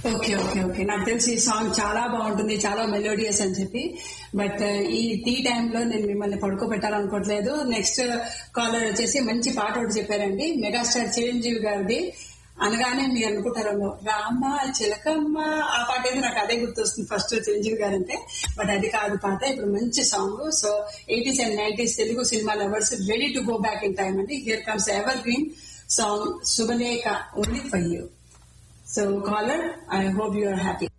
Okay okay okay నాకు తెలిసి ఈ సాంగ్ చాలా బాగుంటుంది చాలా మెలోడియస్ అని చెప్పి బట్ ఈ టీ టైంలో నేను మిమ్మల్ని పడుకోబెట్టాలనుకోవట్లేదు నెక్స్ట్ కాలర్ వచ్చేసి మంచి పాట ఒకటి చెప్పారండి మెగాస్టార్ చిరంజీవి గారిది అనగానే మీరు అనుకుంటారేమో రామ చిలకమ్మ ఆ పాట అయితే నాకు అదే గుర్తొస్తుంది ఫస్ట్ చిరంజీవి గారు అంటే బట్ అది కాదు పాట ఇప్పుడు మంచి song so eighties and nineties Telugu cinema lovers ready to go back in time అండి here comes evergreen song Subhalekha only for you So caller, I hope you are happy.